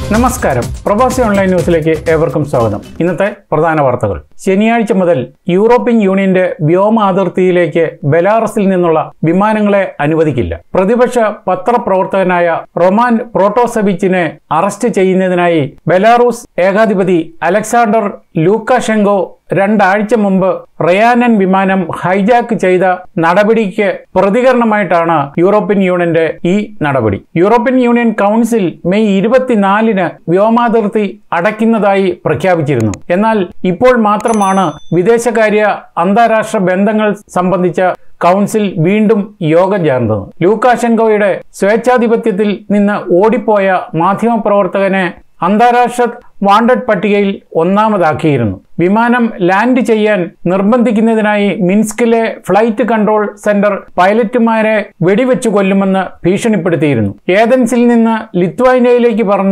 നമസ്കാരം പ്രവാസി ഓൺലൈൻ ന്യൂസിലേക്ക് ഏവർക്കും സ്വാഗതം ഇന്നത്തെ പ്രധാന വാർത്തകൾ ശനിയാഴ്ച മുതൽ യൂറോപ്യൻ യൂണിയന്റെ വ്യോമ അതിർത്തിയിലേക്ക് ബെലാറസിൽ നിന്നുള്ള വിമാനങ്ങളെ അനുവദിക്കില്ല പ്രതിപക്ഷ പത്രപ്രവർത്തകനായ റൊമാൻ പ്രോട്ടോസെവിച്ചിനെ അറസ്റ്റ് ചെയ്യുന്നതിനായി ബെലാറൂസ് ഏകാധിപതി അലക്സാണ്ടർ ലൂക്കാഷെങ്കോ രണ്ടാഴ്ച മുമ്പ് റയാനൻ വിമാനം ഹൈജാക്ക് ചെയ്ത നടപടിക്ക് പ്രതികരണമായിട്ടാണ് യൂറോപ്യൻ യൂണിയന്റെ ഈ നടപടി യൂറോപ്യൻ യൂണിയൻ കൗൺസിൽ മെയ് ഇരുപത്തിനാലിന് വ്യോമാതിർത്തി അടയ്ക്കുന്നതായി പ്രഖ്യാപിച്ചിരുന്നു എന്നാൽ ഇപ്പോൾ മാത്രമാണ് വിദേശകാര്യ അന്താരാഷ്ട്ര ബന്ധങ്ങൾ സംബന്ധിച്ച കൗൺസിൽ വീണ്ടും യോഗം ചേർന്നത് ലൂക്കാഷെങ്കോയുടെ സ്വേച്ഛാധിപത്യത്തിൽ നിന്ന് ഓടിപ്പോയ മാധ്യമപ്രവർത്തകനെ അന്താരാഷ്ട്ര വാണ്ടഡ് പട്ടികയിൽ ഒന്നാമതാക്കിയിരുന്നു വിമാനം ലാൻഡ് ചെയ്യാൻ നിർബന്ധിക്കുന്നതിനായി മിൻസ്കിലെ ഫ്ലൈറ്റ് കൺട്രോൾ സെന്റർ പൈലറ്റുമാരെ വെടിവെച്ചു കൊല്ലുമെന്ന് ഭീഷണിപ്പെടുത്തിയിരുന്നു ഏതൻസിൽ നിന്ന് ലിത്വാനിയയിലേക്ക് പറന്ന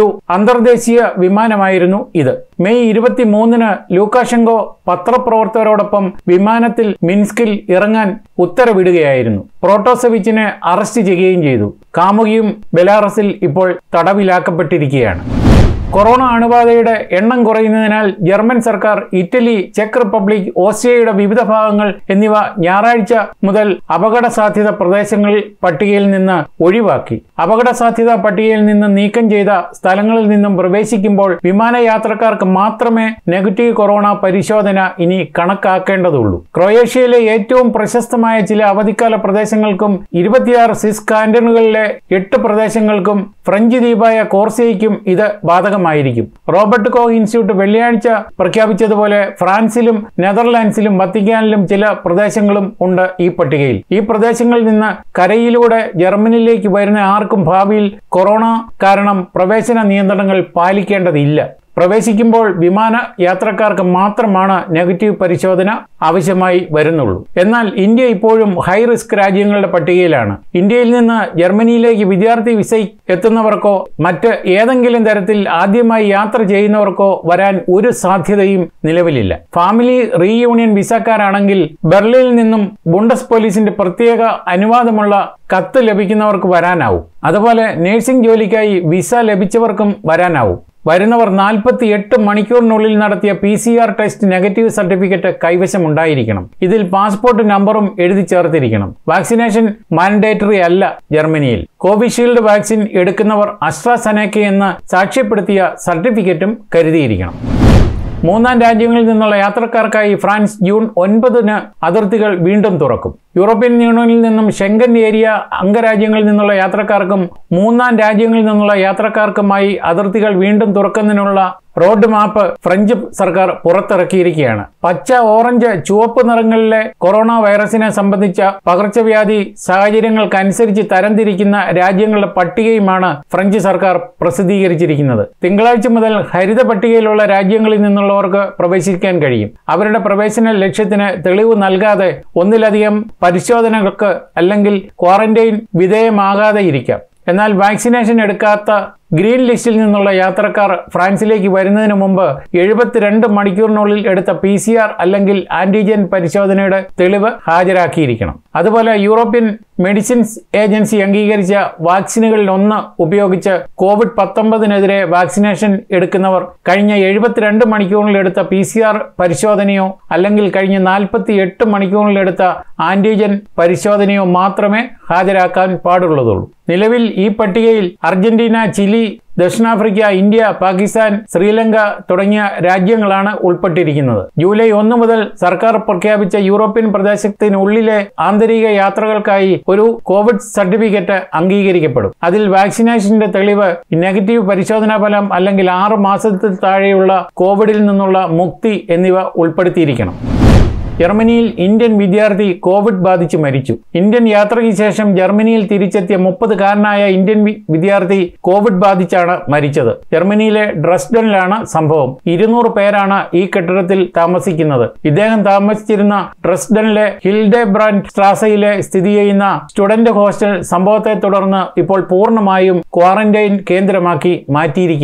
ഒരു അന്തർദേശീയ വിമാനമായിരുന്നു ഇത് മെയ് ഇരുപത്തി മൂന്നിന് ലൂക്കാഷെങ്കോ പത്രപ്രവർത്തകരോടൊപ്പം വിമാനത്തിൽ മിൻസ്കിൽ ഇറങ്ങാൻ ഉത്തരവിടുകയായിരുന്നു പ്രോട്ടോസെവിച്ചിനെ അറസ്റ്റ് ചെയ്യുകയും ചെയ്തു കാമുകിയും ബെലാറസിൽ ഇപ്പോൾ തടവിലാക്കപ്പെട്ടിരിക്കുകയാണ് കൊറോണ അണുബാധയുടെ എണ്ണം കുറയുന്നതിനാൽ ജർമ്മൻ സർക്കാർ ഇറ്റലി ചെക്ക് റിപ്പബ്ലിക് ഓസ്ട്രിയയുടെ വിവിധ ഭാഗങ്ങൾ എന്നിവ ഞായറാഴ്ച മുതൽ അപകട സാധ്യത പ്രദേശങ്ങളിൽ പട്ടികയിൽ നിന്ന് ഒഴിവാക്കി അപകട സാധ്യത പട്ടികയിൽ നിന്ന് നീക്കം ചെയ്ത സ്ഥലങ്ങളിൽ നിന്നും പ്രവേശിക്കുമ്പോൾ വിമാനയാത്രക്കാർക്ക് മാത്രമേ നെഗറ്റീവ് കൊറോണ പരിശോധന ഇനി കണക്കാക്കേണ്ടതുള്ളൂ ക്രൊയേഷ്യയിലെ ഏറ്റവും പ്രശസ്തമായ ചില അവധിക്കാല പ്രദേശങ്ങൾക്കും ഇരുപത്തിയാറ് സിസ് കാന്റണുകളിലെ എട്ട് പ്രദേശങ്ങൾക്കും ഫ്രഞ്ച് ദ്വീപായ കോർസിയയ്ക്കും ഇത് ബാധകമായിരിക്കും റോബർട്ട് കോ ഇൻസ്റ്റിറ്റ്യൂട്ട് വെള്ളിയാഴ്ച പ്രഖ്യാപിച്ചതുപോലെ ഫ്രാൻസിലും നെതർലാൻഡ്സിലും വത്തിക്കാനിലും ചില പ്രദേശങ്ങളും ഉണ്ട് ഈ പട്ടികയിൽ ഈ പ്രദേശങ്ങളിൽ നിന്ന് കരയിലൂടെ ജർമ്മനിയിലേക്ക് വരുന്ന ആർക്കും ഭാവിയിൽ കൊറോണ കാരണം പ്രവേശന നിയന്ത്രണങ്ങൾ പാലിക്കേണ്ടതില്ല പ്രവേശിക്കുമ്പോൾ വിമാന യാത്രക്കാർക്ക് മാത്രമാണ് നെഗറ്റീവ് പരിശോധന ആവശ്യമായി വരുന്നുള്ളൂ എന്നാൽ ഇന്ത്യ ഇപ്പോഴും ഹൈ റിസ്ക് രാജ്യങ്ങളുടെ പട്ടികയിലാണ് ഇന്ത്യയിൽ നിന്ന് ജർമ്മനിയിലേക്ക് വിദ്യാർത്ഥി വിസ എത്തുന്നവർക്കോ മറ്റ് ഏതെങ്കിലും തരത്തിൽ ആദ്യമായി യാത്ര ചെയ്യുന്നവർക്കോ വരാൻ ഒരു സാധ്യതയും നിലവിലില്ല ഫാമിലി റീയൂണിയൻ വിസക്കാരാണെങ്കിൽ ബെർലിനിൽ നിന്നും ബുണ്ടസ് പോലീസിന്റെ പ്രത്യേക അനുവാദമുള്ള കത്ത് ലഭിക്കുന്നവർക്ക് വരാനാവും അതുപോലെ നഴ്സിംഗ് ജോലിക്കായി വിസ ലഭിച്ചവർക്കും വരാനാവും വരുന്നവർ നാൽപ്പത്തി എട്ട് മണിക്കൂറിനുള്ളിൽ നടത്തിയ P C R test negative certificate കൈവശമുണ്ടായിരിക്കണം ഇതിൽ പാസ്പോർട്ട് നമ്പറും എഴുതി ചേർത്തിരിക്കണം വാക്സിനേഷൻ മാൻഡേറ്ററി അല്ല ജർമ്മനിയിൽ കോവിഷീൽഡ് വാക്സിൻ എടുക്കുന്നവർ അസ്ട്രാസെനേക്ക എന്ന് സാക്ഷ്യപ്പെടുത്തിയ സർട്ടിഫിക്കറ്റും കരുതിയിരിക്കണം മൂന്നാം രാജ്യങ്ങളിൽ നിന്നുള്ള യാത്രക്കാർക്കായി ഫ്രാൻസ് ജൂൺ ഒൻപതിന് അതിർത്തികൾ വീണ്ടും തുറക്കും യൂറോപ്യൻ യൂണിയനിൽ നിന്നും ഷെങ്കൻ ഏരിയ അംഗരാജ്യങ്ങളിൽ നിന്നുള്ള യാത്രക്കാർക്കും മൂന്നാം രാജ്യങ്ങളിൽ നിന്നുള്ള യാത്രക്കാർക്കുമായി അതിർത്തികൾ വീണ്ടും തുറക്കുന്നതിനുള്ള റോഡ് മാപ്പ് ഫ്രഞ്ച് സർക്കാർ പുറത്തിറക്കിയിരിക്കുകയാണ് പച്ച ഓറഞ്ച് ചുവപ്പ് നിറങ്ങളിലെ കൊറോണ വൈറസിനെ സംബന്ധിച്ച പകർച്ചവ്യാധി സാഹചര്യങ്ങൾക്കനുസരിച്ച് തരംതിരിക്കുന്ന രാജ്യങ്ങളുടെ പട്ടികയുമാണ് ഫ്രഞ്ച് സർക്കാർ പ്രസിദ്ധീകരിച്ചിരിക്കുന്നത് തിങ്കളാഴ്ച മുതൽ ഹരിത പട്ടികയിലുള്ള രാജ്യങ്ങളിൽ നിന്നുള്ളവർക്ക് പ്രവേശിക്കാൻ കഴിയും അവരുടെ പ്രവേശന ലക്ഷ്യത്തിന് തെളിവ് നൽകാതെ ഒന്നിലധികം പരിശോധനകൾക്ക് അല്ലെങ്കിൽ ക്വാറന്റൈൻ വിധേയമാകാതെ ഇരിക്കാം എന്നാൽ വാക്സിനേഷൻ എടുക്കാത്ത ഗ്രീൻ ലിസ്റ്റിൽ നിന്നുള്ള യാത്രക്കാർ ഫ്രാൻസിലേക്ക് വരുന്നതിന് മുമ്പ് എഴുപത്തിരണ്ട് മണിക്കൂറിനുള്ളിൽ എടുത്ത പി സി ആർ അല്ലെങ്കിൽ ആന്റിജൻ പരിശോധനയുടെ തെളിവ് ഹാജരാക്കിയിരിക്കണം അതുപോലെ യൂറോപ്യൻ മെഡിസിൻസ് ഏജൻസി അംഗീകരിച്ച വാക്സിനുകളിൽ ഒന്ന് ഉപയോഗിച്ച് കോവിഡ് പത്തൊമ്പതിനെതിരെ വാക്സിനേഷൻ എടുക്കുന്നവർ കഴിഞ്ഞ എഴുപത്തിരണ്ട് മണിക്കൂറിൽ എടുത്ത പി സി ആർ പരിശോധനയോ അല്ലെങ്കിൽ കഴിഞ്ഞ നാൽപ്പത്തി എട്ട് മണിക്കൂറിൽ എടുത്ത ആന്റിജൻ പരിശോധനയോ മാത്രമേ ഹാജരാക്കാൻ പാടുള്ളതുള്ളൂ നിലവിൽ ഈ പട്ടികയിൽ അർജന്റീന ചിലി ദക്ഷിണാഫ്രിക്ക ഇന്ത്യ പാകിസ്ഥാൻ ശ്രീലങ്ക തുടങ്ങിയ രാജ്യങ്ങളാണ് ഉൾപ്പെട്ടിരിക്കുന്നത് ജൂലൈ ഒന്ന് മുതൽ സർക്കാർ പ്രഖ്യാപിച്ച യൂറോപ്യൻ പ്രദേശത്തിനുള്ളിലെ ആന്തരിക യാത്രകൾക്കായി ഒരു കോവിഡ് സർട്ടിഫിക്കറ്റ് അംഗീകരിക്കപ്പെടും അതിൽ വാക്സിനേഷന്റെ തെളിവ് നെഗറ്റീവ് പരിശോധനാ ഫലം അല്ലെങ്കിൽ ആറ് മാസത്തിൽ താഴെയുള്ള കോവിഡിൽ നിന്നുള്ള മുക്തി എന്നിവ ഉൾപ്പെടുത്തിയിരിക്കണം ജർമ്മനിയിൽ ഇന്ത്യൻ വിദ്യാർത്ഥി കോവിഡ് ബാധിച്ച് മരിച്ചു ഇന്ത്യൻ യാത്രയ്ക്ക് ശേഷം ജർമ്മനിയിൽ തിരിച്ചെത്തിയ മുപ്പതുകാരനായ ഇന്ത്യൻ വി- വിദ്യാർത്ഥി കോവിഡ് ബാധിച്ചാണ് മരിച്ചത് ജർമ്മനിയിലെ ഡ്രസ്ഡനിലാണ് സംഭവം ഇരുന്നൂറ് പേരാണ് ഈ കെട്ടിടത്തിൽ താമസിക്കുന്നത് ഇദ്ദേഹം താമസിച്ചിരുന്ന ഡ്രസ്ഡനിലെ ഹിൽഡെ ബ്രാൻഡ് സ്ട്രാസയിലെ സ്ഥിതി ചെയ്യുന്ന സ്റ്റുഡന്റ് ഹോസ്റ്റൽ സംഭവത്തെ തുടർന്ന് ഇപ്പോൾ പൂർണ്ണമായും ക്വാറന്റൈൻ കേന്ദ്രമാക്കി മാറ്റിയിരിക്കുകയാണ്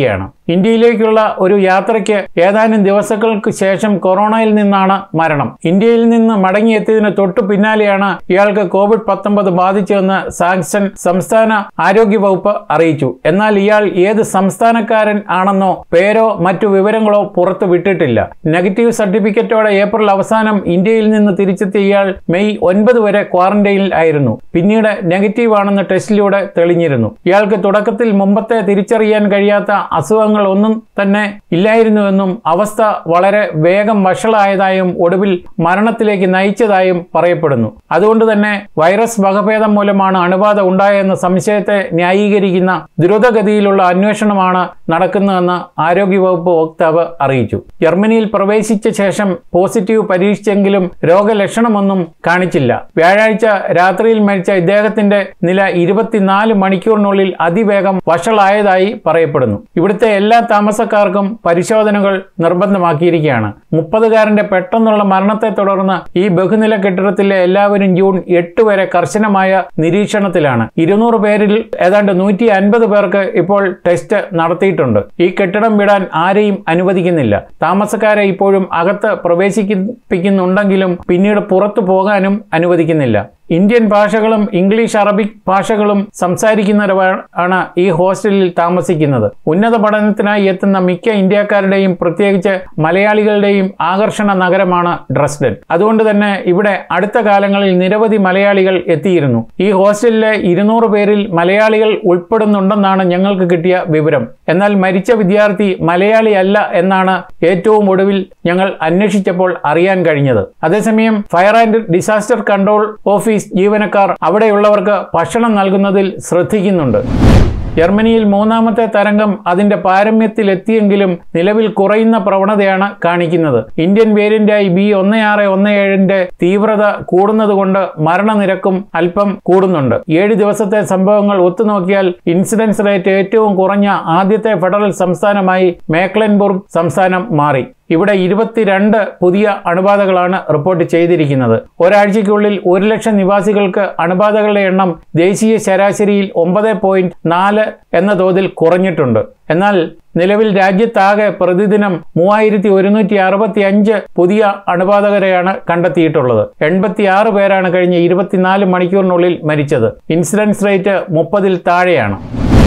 ഇന്ത്യയിലേക്കുള്ള ഒരു യാത്രയ്ക്ക് ഏതാനും ദിവസങ്ങൾക്ക് ശേഷം കൊറോണയിൽ നിന്നാണ് മരണം ഇന്ത്യയിൽ നിന്ന് മടങ്ങിയെത്തിയതിന് തൊട്ടു പിന്നാലെയാണ് ഇയാൾക്ക് കോവിഡ് പത്തൊമ്പത് ബാധിച്ചതെന്ന് സാക്സൺ സംസ്ഥാന ആരോഗ്യ വകുപ്പ് അറിയിച്ചു എന്നാൽ ഇയാൾ ഏത് സംസ്ഥാനക്കാരൻ ആണെന്നോ പേരോ മറ്റു വിവരങ്ങളോ പുറത്തു വിട്ടിട്ടില്ല നെഗറ്റീവ് സർട്ടിഫിക്കറ്റോടെ ഏപ്രിൽ അവസാനം ഇന്ത്യയിൽ നിന്ന് തിരിച്ചെത്തിയ ഇയാൾ മെയ് ഒൻപത് വരെ ക്വാറന്റൈനിൽ ആയിരുന്നു പിന്നീട് നെഗറ്റീവ് ആണെന്ന് ടെസ്റ്റിലൂടെ തെളിഞ്ഞിരുന്നു ഇയാൾക്ക് തുടക്കത്തിൽ മുമ്പത്തെ തിരിച്ചറിയാൻ കഴിയാത്ത അസുഖങ്ങൾ ഒന്നും തന്നെ ഇല്ലായിരുന്നുവെന്നും അവസ്ഥ വളരെ വേഗം വഷളായതായും ഒടുവിൽ മരണത്തിലേക്ക് നയിച്ചതായും പറയപ്പെടുന്നു അതുകൊണ്ട് തന്നെ വൈറസ് വകഭേദം മൂലമാണ് അണുബാധ ഉണ്ടായെന്ന സംശയത്തെ ന്യായീകരിക്കുന്ന ദ്രുതഗതിയിലുള്ള അന്വേഷണമാണ് നടക്കുന്നതെന്ന് ആരോഗ്യവകുപ്പ് വക്താവ് അറിയിച്ചു ജർമ്മനിയിൽ പ്രവേശിച്ച ശേഷം പോസിറ്റീവ് പരീക്ഷിച്ചെങ്കിലും രോഗലക്ഷണമൊന്നും കാണിച്ചില്ല വ്യാഴാഴ്ച രാത്രിയിൽ മരിച്ച ഇദ്ദേഹത്തിന്റെ നില ഇരുപത്തിനാല് മണിക്കൂറിനുള്ളിൽ അതിവേഗം വഷളായതായി പറയപ്പെടുന്നു ഇവിടുത്തെ എല്ലാ താമസക്കാർക്കും പരിശോധനകൾ നിർബന്ധമാക്കിയിരിക്കുകയാണ് മുപ്പതുകാരന്റെ പെട്ടെന്നുള്ള മരണത്തെ തുടർന്ന് ഈ ബഹുനില കെട്ടിടത്തിലെ എല്ലാവരും ജൂൺ എട്ട് വരെ കർശനമായ നിരീക്ഷണത്തിലാണ് ഇരുന്നൂറ് പേരിൽ ഏതാണ്ട് നൂറ്റി അൻപത് പേർക്ക് ഇപ്പോൾ ടെസ്റ്റ് നടത്തിയിട്ടുണ്ട് ഈ കെട്ടിടം വിടാൻ ആരെയും അനുവദിക്കുന്നില്ല താമസക്കാരെ ഇപ്പോഴും അകത്ത് പ്രവേശിപ്പിക്കുന്നുണ്ടെങ്കിലും പിന്നീട് പുറത്തു പോകാനും അനുവദിക്കുന്നില്ല ഇന്ത്യൻ ഭാഷകളും ഇംഗ്ലീഷ് അറബിക് ഭാഷകളും സംസാരിക്കുന്നവരാണ് ഈ ഹോസ്റ്റലിൽ താമസിക്കുന്നത് ഉന്നത പഠനത്തിനായി എത്തുന്ന മിക്ക ഇന്ത്യക്കാരുടെയും പ്രത്യേകിച്ച് മലയാളികളുടെയും ആകർഷണ നഗരമാണ് ഡ്രസ്ഡൻ അതുകൊണ്ട് തന്നെ ഇവിടെ അടുത്ത കാലങ്ങളിൽ നിരവധി മലയാളികൾ എത്തിയിരുന്നു ഈ ഹോസ്റ്റലിലെ ഇരുന്നൂറ് പേരിൽ മലയാളികൾ ഉൾപ്പെടുന്നുണ്ടെന്നാണ് ഞങ്ങൾക്ക് കിട്ടിയ വിവരം എന്നാൽ മരിച്ച വിദ്യാർത്ഥി മലയാളി അല്ല എന്നാണ് ഏറ്റവും ഒടുവിൽ ഞങ്ങൾ അന്വേഷിച്ചപ്പോൾ അറിയാൻ കഴിഞ്ഞത് അതേസമയം fire and disaster control office ജീവനക്കാർ അവിടെയുള്ളവർക്ക് ഭക്ഷണം നൽകുന്നതിൽ ശ്രദ്ധിക്കുന്നുണ്ട് ജർമ്മനിയിൽ മൂന്നാമത്തെ തരംഗം അതിന്റെ പാരമ്യത്തിലെത്തിയെങ്കിലും നിലവിൽ കുറയുന്ന പ്രവണതയാണ് കാണിക്കുന്നത് ഇന്ത്യൻ വേരിയന്റായി ബി ഒന്ന് ആറ് ഒന്ന് ഏഴിന്റെ തീവ്രത കൂടുന്നതുകൊണ്ട് മരണനിരക്കും അല്പം കൂടുന്നുണ്ട് ഏഴ് ദിവസത്തെ സംഭവങ്ങൾ ഒത്തുനോക്കിയാൽ ഇൻസിഡൻസ് റേറ്റ് ഏറ്റവും കുറഞ്ഞ ആദ്യത്തെ ഫെഡറൽ സംസ്ഥാനമായി മേക്ലൻബുർഗ് സംസ്ഥാനം മാറി ഇവിടെ ഇരുപത്തിരണ്ട് പുതിയ അണുബാധകളാണ് റിപ്പോർട്ട് ചെയ്തിരിക്കുന്നത് ഒരാഴ്ചയ്ക്കുള്ളിൽ ഒരു ലക്ഷം നിവാസികൾക്ക് അണുബാധകളുടെ എണ്ണം ദേശീയ ശരാശരിയിൽ ഒമ്പത് പോയിന്റ് നാല് എന്ന തോതിൽ കുറഞ്ഞിട്ടുണ്ട് എന്നാൽ നിലവിൽ രാജ്യത്താകെ പ്രതിദിനം മൂവായിരത്തി ഒരുന്നൂറ്റി അറുപത്തി അഞ്ച് പുതിയ അണുബാധകരെയാണ് കണ്ടെത്തിയിട്ടുള്ളത് എൺപത്തിയാറ് പേരാണ് കഴിഞ്ഞ ഇരുപത്തിനാല് മണിക്കൂറിനുള്ളിൽ മരിച്ചത് ഇൻസിഡൻസ് റേറ്റ് മുപ്പതിൽ താഴെയാണ്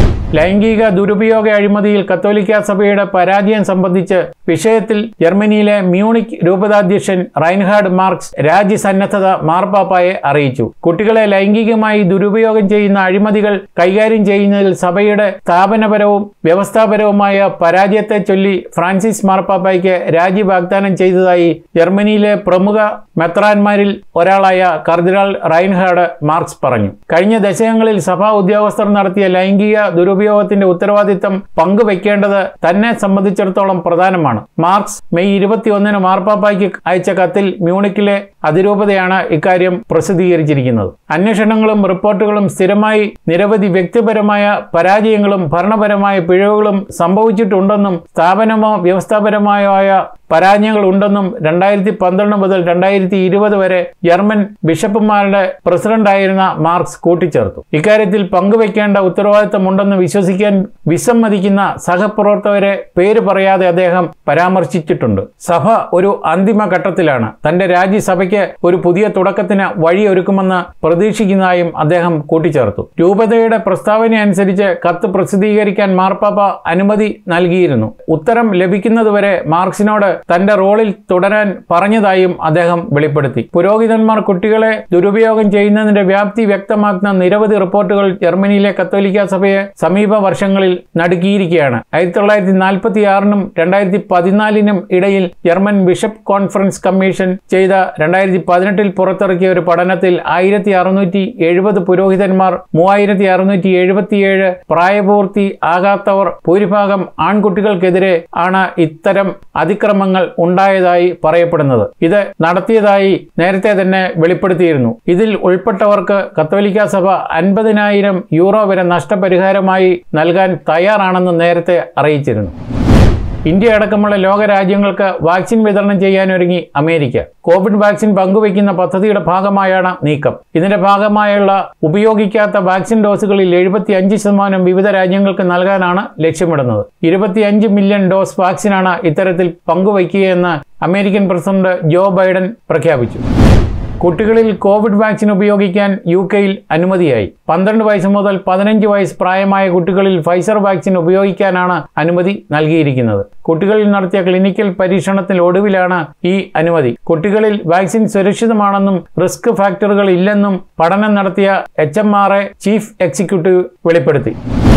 ലൈംഗിക ദുരുപയോഗ അഴിമതിയിൽ കത്തോലിക്ക സഭയുടെ പരാജയം സംബന്ധിച്ച് വിഷയത്തിൽ ജർമ്മനിയിലെ മ്യൂണിക് രൂപതാധ്യക്ഷൻ റൈൻഹാർഡ് മാർക്സ് രാജ്യസന്നദ്ധത മാർപ്പാപ്പായെ അറിയിച്ചു കുട്ടികളെ ലൈംഗികമായി ദുരുപയോഗം ചെയ്യുന്ന അഴിമതികൾ കൈകാര്യം ചെയ്യുന്നതിൽ സഭയുടെ സ്ഥാപനപരവും വ്യവസ്ഥാപരവുമായ പരാജയത്തെ ചൊല്ലി ഫ്രാൻസിസ് മാർപ്പാപ്പയ്ക്ക് രാജി വാഗ്ദാനം ചെയ്തതായി ജർമ്മനിയിലെ പ്രമുഖ മെത്രാന്മാരിൽ ഒരാളായ കർദിനാൾ റൈൻഹാർഡ് മാർക്സ് പറഞ്ഞു കഴിഞ്ഞ ദശകങ്ങളിൽ സഭാ ഉദ്യോഗസ്ഥർ നടത്തിയ ലൈംഗിക ദുരുപയോഗത്തിന്റെ ഉത്തരവാദിത്തം പങ്കുവെക്കേണ്ടത് തന്നെ സംബന്ധിച്ചിടത്തോളം പ്രധാനമാണ് മാർക്സ് മെയ് ഇരുപത്തിയൊന്നിന് മാർപ്പാപ്പായ്ക്ക് അയച്ച കത്തിൽ മ്യൂണിക്കിലെ അതിരൂപതയാണ് ഇക്കാര്യം പ്രസിദ്ധീകരിച്ചിരിക്കുന്നത് അന്വേഷണങ്ങളും റിപ്പോർട്ടുകളും സ്ഥിരമായി നിരവധി വ്യക്തിപരമായ പരാജയങ്ങളും ഭരണപരമായ പിഴവുകളും സംഭവിച്ചിട്ടുണ്ടെന്നും സ്ഥാപനമോ വ്യവസ്ഥാപരമായോ ആയ പരാജയങ്ങൾ ഉണ്ടെന്നും രണ്ടായിരത്തി പന്ത്രണ്ട് മുതൽ രണ്ടായിരത്തി ഇരുപത് വരെ ജർമ്മൻ ബിഷപ്പുമാരുടെ പ്രസിഡന്റായിരുന്ന മാർക്സ് കൂട്ടിച്ചേർത്തു ഇക്കാര്യത്തിൽ പങ്കുവയ്ക്കേണ്ട ഉത്തരവാദിത്തമുണ്ടെന്ന് വിശ്വസിക്കാൻ വിസമ്മതിക്കുന്ന സഹപ്രവർത്തകരെ പേര് പറയാതെ അദ്ദേഹം പരാമർശിച്ചിട്ടുണ്ട് സഭ ഒരു അന്തിമ ഘട്ടത്തിലാണ് തന്റെ രാജ്യസഭയ്ക്ക് ഒരു പുതിയ തുടക്കത്തിന് വഴിയൊരുക്കുമെന്ന് പ്രതീക്ഷിക്കുന്നതായും അദ്ദേഹം കൂട്ടിച്ചേർത്തു രൂപതയുടെ പ്രസ്താവന അനുസരിച്ച് കത്ത് പ്രസിദ്ധീകരിക്കാൻ മാർപ്പാപ്പ അനുമതി നൽകിയിരുന്നു ഉത്തരം ലഭിക്കുന്നതുവരെ മാർക്സിനോട് തന്റെ റോളിൽ തുടരാൻ പറഞ്ഞതായും അദ്ദേഹം വെളിപ്പെടുത്തി പുരോഹിതന്മാർ കുട്ടികളെ ദുരുപയോഗം ചെയ്യുന്നതിന്റെ വ്യാപ്തി വ്യക്തമാക്കുന്ന നിരവധി റിപ്പോർട്ടുകൾ ജർമ്മനിയിലെ കത്തോലിക്ക സഭയെ സമീപ വർഷങ്ങളിൽ നടുക്കിയിരിക്കുകയാണ് ആയിരത്തി തൊള്ളായിരത്തി നാൽപ്പത്തി ആറിനും രണ്ടായിരത്തി പതിനാലിനും ഇടയിൽ ജർമ്മൻ ബിഷപ്പ് കോൺഫറൻസ് കമ്മീഷൻ ചെയ്ത രണ്ടായിരത്തി പതിനെട്ടിൽ പുറത്തിറക്കിയ ഒരു പഠനത്തിൽ ആയിരത്തി അറുന്നൂറ്റി എഴുപത് പുരോഹിതന്മാർ മൂവായിരത്തി അറുന്നൂറ്റി എഴുപത്തിയേഴ് പ്രായപൂർത്തി ആകാത്തവർ ഭൂരിഭാഗം ആൺകുട്ടികൾക്കെതിരെ ആണ് ഇത്തരം അതിക്രമങ്ങൾ ഉണ്ടായതായി പറയപ്പെടുന്നത് ഇത് നടത്തിയതായി നേരത്തെ തന്നെ വെളിപ്പെടുത്തിയിരുന്നു ഇതിൽ ഉൾപ്പെട്ടവർക്ക് കത്തോലിക്ക സഭ അൻപതിനായിരം യൂറോ വരെ നഷ്ടപരിഹാരമായി നൽകാൻ തയ്യാറാണെന്ന് നേരത്തെ അറിയിച്ചിരുന്നു ഇന്ത്യ അടക്കമുള്ള ലോക രാജ്യങ്ങൾക്ക് വാക്സിൻ വിതരണം ചെയ്യാനൊരുങ്ങി അമേരിക്ക കോവിഡ് വാക്സിൻ പങ്കുവയ്ക്കുന്ന പദ്ധതിയുടെ ഭാഗമായാണ് നീക്കം ഇതിന്റെ ഭാഗമായുള്ള ഉപയോഗിക്കാത്ത വാക്സിൻ ഡോസുകളിൽ എഴുപത്തി അഞ്ച് ശതമാനം വിവിധ രാജ്യങ്ങൾക്ക് നൽകാനാണ് ലക്ഷ്യമിടുന്നത് ഇരുപത്തിയഞ്ച് മില്യൺ ഡോസ് വാക്സിനാണ് ഇത്തരത്തിൽ പങ്കുവയ്ക്കുകയെന്ന് അമേരിക്കൻ പ്രസിഡന്റ് ജോ ബൈഡൻ പ്രഖ്യാപിച്ചു കുട്ടികളിൽ കോവിഡ് വാക്സിൻ ഉപയോഗിക്കാൻ യു കെയിൽ അനുമതിയായി പന്ത്രണ്ട് വയസ്സ് മുതൽ പതിനഞ്ച് വയസ്സ് പ്രായമായ കുട്ടികളിൽ ഫൈസർ വാക്സിൻ ഉപയോഗിക്കാനാണ് അനുമതി നൽകിയിരിക്കുന്നത് കുട്ടികളിൽ നടത്തിയ ക്ലിനിക്കൽ പരീക്ഷണത്തിൽ ഒടുവിലാണ് ഈ അനുമതി കുട്ടികളിൽ വാക്സിൻ സുരക്ഷിതമാണെന്നും റിസ്ക് ഫാക്ടറുകൾ ഇല്ലെന്നും പഠനം നടത്തിയ എച്ച് ചീഫ് എക്സിക്യൂട്ടീവ് വെളിപ്പെടുത്തി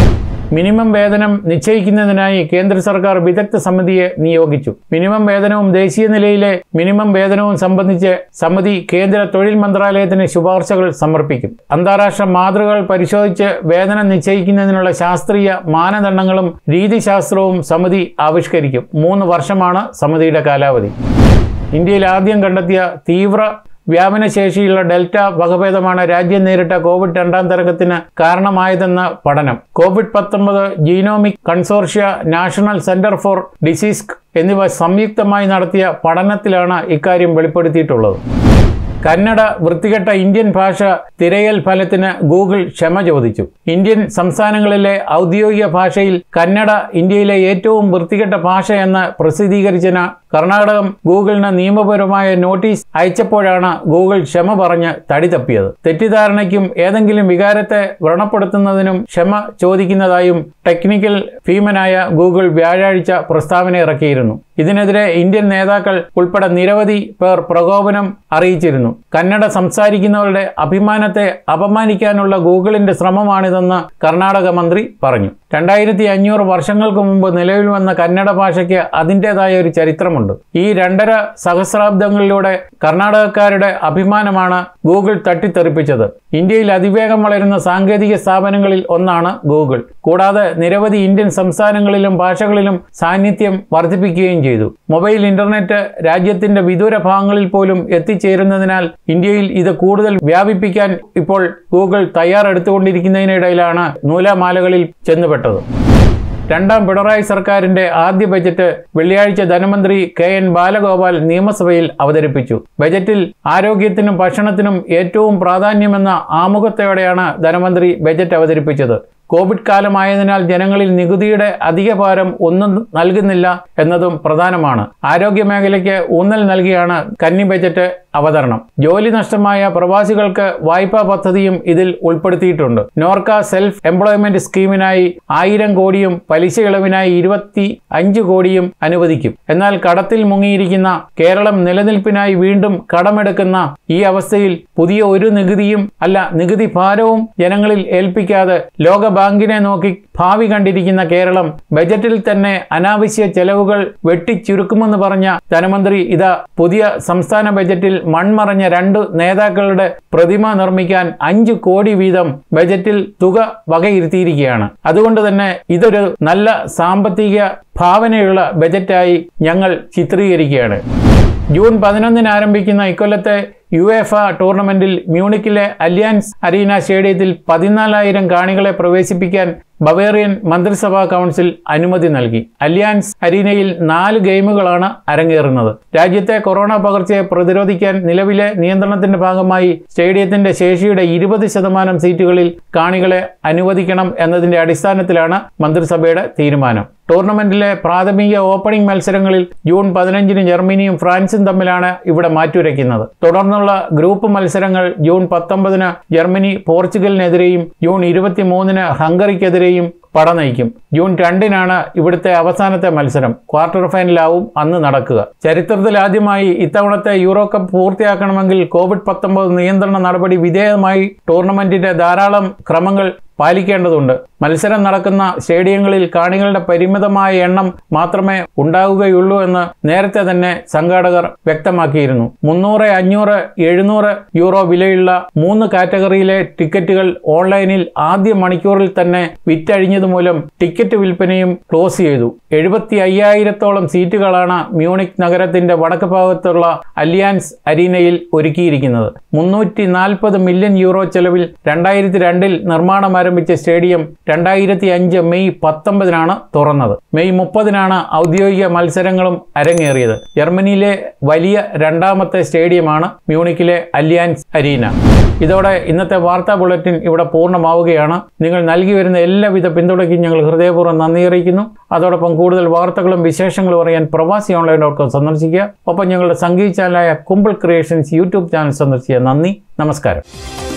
മിനിമം വേതനം നിശ്ചയിക്കുന്നതിനായി കേന്ദ്ര സർക്കാർ വിദഗ്ധ സമിതിയെ നിയോഗിച്ചു മിനിമം വേതനവും ദേശീയ നിലയിലെ മിനിമം വേതനവും സംബന്ധിച്ച് സമിതി കേന്ദ്ര തൊഴിൽ മന്ത്രാലയത്തിന് ശുപാർശകൾ സമർപ്പിക്കും അന്താരാഷ്ട്ര മാതൃകകൾ പരിശോധിച്ച് വേതനം നിശ്ചയിക്കുന്നതിനുള്ള ശാസ്ത്രീയ മാനദണ്ഡങ്ങളും രീതിശാസ്ത്രവും സമിതി ആവിഷ്കരിക്കും മൂന്ന് വർഷമാണ് സമിതിയുടെ കാലാവധി ഇന്ത്യയിൽ ആദ്യം കണ്ടെത്തിയ തീവ്ര വ്യാപനശേഷിയുള്ള ഡെൽറ്റ വകഭേദമാണ് രാജ്യം നേരിട്ട കോവിഡ് രണ്ടാം തരംഗത്തിന് കാരണമായതെന്ന പഠനം കോവിഡ് പത്തൊമ്പത് genomic consortia national centre for disease എന്നിവ സംയുക്തമായി നടത്തിയ പഠനത്തിലാണ് ഇക്കാര്യം വെളിപ്പെടുത്തിയിട്ടുള്ളത് കന്നഡ വൃത്തികെട്ട ഇന്ത്യൻ ഭാഷ തിരയൽ ഫലത്തിന് ഗൂഗിൾ ക്ഷമ ചോദിച്ചു ഇന്ത്യൻ സംസ്ഥാനങ്ങളിലെ ഔദ്യോഗിക ഭാഷയിൽ കന്നഡ ഇന്ത്യയിലെ ഏറ്റവും വൃത്തികെട്ട ഭാഷ എന്ന് പ്രസിദ്ധീകരിച്ചതിന് കർണാടകം ഗൂഗിളിന് നിയമപരമായ നോട്ടീസ് അയച്ചപ്പോഴാണ് ഗൂഗിൾ ക്ഷമ പറഞ്ഞ് തടി തപ്പിയത് തെറ്റിദ്ധാരണയ്ക്കും ഏതെങ്കിലും വികാരത്തെ വ്രണപ്പെടുത്തുന്നതിനും ക്ഷമ ചോദിക്കുന്നതായും ടെക്നിക്കൽ ഭീമനായ ഗൂഗിൾ വ്യാഴാഴ്ച പ്രസ്താവന ഇറക്കിയിരുന്നു ഇതിനെതിരെ ഇന്ത്യൻ നേതാക്കൾ ഉൾപ്പെടെ നിരവധി പേർ പ്രകോപനം അറിയിച്ചിരുന്നു കന്നഡ സംസാരിക്കുന്നവരുടെ അഭിമാനത്തെ അപമാനിക്കാനുള്ള ഗൂഗിളിന്റെ ശ്രമമാണിതെന്ന് കർണാടക മന്ത്രി പറഞ്ഞു രണ്ടായിരത്തി അഞ്ഞൂറ് വർഷങ്ങൾക്ക് മുമ്പ് നിലവിൽ വന്ന കന്നഡ ഭാഷയ്ക്ക് അതിൻ്റെതായ ഒരു ചരിത്രമുണ്ട് ഈ രണ്ടര സഹസ്രാബ്ദങ്ങളിലൂടെ കർണാടകക്കാരുടെ അഭിമാനമാണ് ഗൂഗിൾ തട്ടിത്തെറിപ്പിച്ചത് ഇന്ത്യയിൽ അതിവേഗം വളരുന്ന സാങ്കേതിക സ്ഥാപനങ്ങളിൽ ഒന്നാണ് ഗൂഗിൾ കൂടാതെ നിരവധി ഇന്ത്യൻ സംസ്ഥാനങ്ങളിലും ഭാഷകളിലും സാന്നിധ്യം വർദ്ധിപ്പിക്കുകയും ചെയ്തു മൊബൈൽ ഇന്റർനെറ്റ് രാജ്യത്തിന്റെ വിദൂര ഭാഗങ്ങളിൽ പോലും എത്തിച്ചേരുന്നതിനാൽ ഇന്ത്യയിൽ ഇത് കൂടുതൽ വ്യാപിപ്പിക്കാൻ ഇപ്പോൾ ഗൂഗിൾ തയ്യാറെടുത്തുകൊണ്ടിരിക്കുന്നതിനിടയിലാണ് നൂലാമാലകളിൽ ചെന്നുപെട്ടത് രണ്ടാം പിണറായി സർക്കാരിന്റെ ആദ്യ ബജറ്റ് വെള്ളിയാഴ്ച ധനമന്ത്രി കെ എൻ ബാലഗോപാൽ നിയമസഭയിൽ അവതരിപ്പിച്ചു ബജറ്റിൽ ആരോഗ്യത്തിനും ഭക്ഷണത്തിനും ഏറ്റവും പ്രാധാന്യമെന്ന ആമുഖത്തോടെയാണ് ധനമന്ത്രി ബജറ്റ് അവതരിപ്പിച്ചത് കോവിഡ് കാലമായതിനാൽ ജനങ്ങളിൽ നികുതിയുടെ അധിക ഭാരം ഒന്നും നൽകുന്നില്ല എന്നതും പ്രധാനമാണ് ആരോഗ്യ മേഖലയ്ക്ക് ഊന്നൽ നൽകിയാണ് കന്നി ബജറ്റ് അവതരണം ജോലി നഷ്ടമായ പ്രവാസികൾക്ക് വായ്പാ പദ്ധതിയും ഇതിൽ ഉൾപ്പെടുത്തിയിട്ടുണ്ട് നോർക്ക സെൽഫ് എംപ്ലോയ്മെന്റ് സ്കീമിനായി ആയിരം കോടിയും പലിശ ഇളവിനായി ഇരുപത്തി അഞ്ച് കോടിയും അനുവദിക്കും എന്നാൽ കടത്തിൽ മുങ്ങിയിരിക്കുന്ന കേരളം നിലനിൽപ്പിനായി വീണ്ടും കടമെടുക്കുന്ന ഈ അവസ്ഥയിൽ പുതിയ ഒരു നികുതിയും അല്ല നികുതി ഭാരവും ജനങ്ങളിൽ ഏൽപ്പിക്കാതെ ലോക ബാങ്കിനെ നോക്കി ഭാവി കണ്ടിരിക്കുന്ന കേരളം ബജറ്റിൽ തന്നെ അനാവശ്യ ചെലവുകൾ വെട്ടിച്ചുരുക്കുമെന്ന് പറഞ്ഞ ധനമന്ത്രി ഇതാ പുതിയ സംസ്ഥാന ബജറ്റിൽ മൺമറഞ്ഞ രണ്ട് നേതാക്കളുടെ പ്രതിമ നിർമ്മിക്കാൻ അഞ്ച് കോടി വീതം ബജറ്റിൽ തുക വകയിരുത്തിയിരിക്കുകയാണ് അതുകൊണ്ട് തന്നെ ഇതൊരു നല്ല സാമ്പത്തിക ഭാവനയുള്ള ബജറ്റായി ഞങ്ങൾ ചിത്രീകരിക്കുകയാണ് ജൂൺ പതിനൊന്നിന് ആരംഭിക്കുന്ന ഇക്കൊല്ലത്തെ യു എഫ് ടൂർണമെന്റിൽ മ്യൂണിക്കിലെ അലിയാൻസ് അരീന സ്റ്റേഡിയത്തിൽ പതിനാലായിരം കാണികളെ പ്രവേശിപ്പിക്കാൻ ബവേറിയൻ മന്ത്രിസഭാ കൗൺസിൽ അനുമതി നൽകി അലിയാൻസ് അരീനയിൽ നാല് ഗെയിമുകളാണ് അരങ്ങേറുന്നത് രാജ്യത്തെ കൊറോണ പകർച്ചയെ പ്രതിരോധിക്കാൻ നിലവിലെ നിയന്ത്രണത്തിന്റെ ഭാഗമായി സ്റ്റേഡിയത്തിന്റെ ശേഷിയുടെ ഇരുപത് ശതമാനം സീറ്റുകളിൽ കാണികളെ അനുവദിക്കണം എന്നതിന്റെ അടിസ്ഥാനത്തിലാണ് മന്ത്രിസഭയുടെ തീരുമാനം ടൂർണമെന്റിലെ പ്രാഥമിക ഓപ്പണിംഗ് മത്സരങ്ങളിൽ ജൂൺ പതിനഞ്ചിന് ജർമ്മനിയും ഫ്രാൻസും തമ്മിലാണ് ഇവിടെ മാറ്റുരയ്ക്കുന്നത് തുടർന്നുള്ള ഗ്രൂപ്പ് മത്സരങ്ങൾ ജൂൺ പത്തൊമ്പതിന് ജർമ്മനി പോർച്ചുഗലിനെതിരെയും ജൂൺ ഇരുപത്തിമൂന്നിന് ഹംഗറിക്കെതിരെയും പട നയിക്കും ജൂൺ രണ്ടിനാണ് ഇവിടുത്തെ അവസാനത്തെ മത്സരം ക്വാർട്ടർ ഫൈനലാവും അന്ന് നടക്കുക ചരിത്രത്തിലാദ്യമായി ഇത്തവണത്തെ യൂറോ കപ്പ് പൂർത്തിയാക്കണമെങ്കിൽ കോവിഡ് പത്തൊമ്പത് നിയന്ത്രണ നടപടി വിധേയമായി ടൂർണമെന്റിന്റെ ധാരാളം ക്രമങ്ങൾ പാലിക്കേണ്ടതുണ്ട് മത്സരം നടക്കുന്ന സ്റ്റേഡിയങ്ങളിൽ കാണികളുടെ പരിമിതമായ എണ്ണം മാത്രമേ ഉണ്ടാവുകയുള്ളൂ എന്ന് നേരത്തെ തന്നെ സംഘാടകർ വ്യക്തമാക്കിയിരുന്നു മുന്നൂറ് അഞ്ഞൂറ് എഴുന്നൂറ് യൂറോ വിലയുള്ള മൂന്ന് കാറ്റഗറിയിലെ ടിക്കറ്റുകൾ ഓൺലൈനിൽ ആദ്യ മണിക്കൂറിൽ തന്നെ വിറ്റഴിഞ്ഞത് മൂലം ടിക്കറ്റ് വിൽപ്പനയും ക്ലോസ് ചെയ്തു എഴുപത്തി അയ്യായിരത്തോളം സീറ്റുകളാണ് മ്യൂണിക് നഗരത്തിന്റെ വടക്ക് ഭാഗത്തുള്ള അലിയാൻസ് അരീനയിൽ ഒരുക്കിയിരിക്കുന്നത് മുന്നൂറ്റി നാൽപ്പത് മില്യൺ യൂറോ ചെലവിൽ രണ്ടായിരത്തി രണ്ടിൽ നിർമ്മാണം ആരംഭിച്ച ആരംഭിച്ച സ്റ്റേഡിയം രണ്ടായിരത്തി അഞ്ച് മെയ് പത്തൊമ്പതിനാണ് തുറന്നത് മെയ് മുപ്പതിനാണ് ഔദ്യോഗിക മത്സരങ്ങളും അരങ്ങേറിയത് ജർമ്മനിയിലെ വലിയ രണ്ടാമത്തെ സ്റ്റേഡിയമാണ് മ്യൂണിക്കിലെ അലിയാൻസ് അരീന ഇതോടെ ഇന്നത്തെ വാർത്താ ബുള്ളറ്റിൻ ഇവിടെ പൂർണ്ണമാവുകയാണ് നിങ്ങൾ നൽകി വരുന്ന എല്ലാവിധ പിന്തുണയ്ക്കും ഞങ്ങൾ ഹൃദയപൂർവ്വം നന്ദി അറിയിക്കുന്നു അതോടൊപ്പം കൂടുതൽ വാർത്തകളും വിശേഷങ്ങളും അറിയാൻ പ്രവാസി ഓൺലൈൻ ഡോട്ട് കോം സന്ദർശിക്കുക ഒപ്പം ഞങ്ങളുടെ സംഗീത ചാനലായ കുമ്പിൾ ക്രിയേഷൻസ് യൂട്യൂബ് ചാനൽ സന്ദർശിക്കുക നന്ദി നമസ്കാരം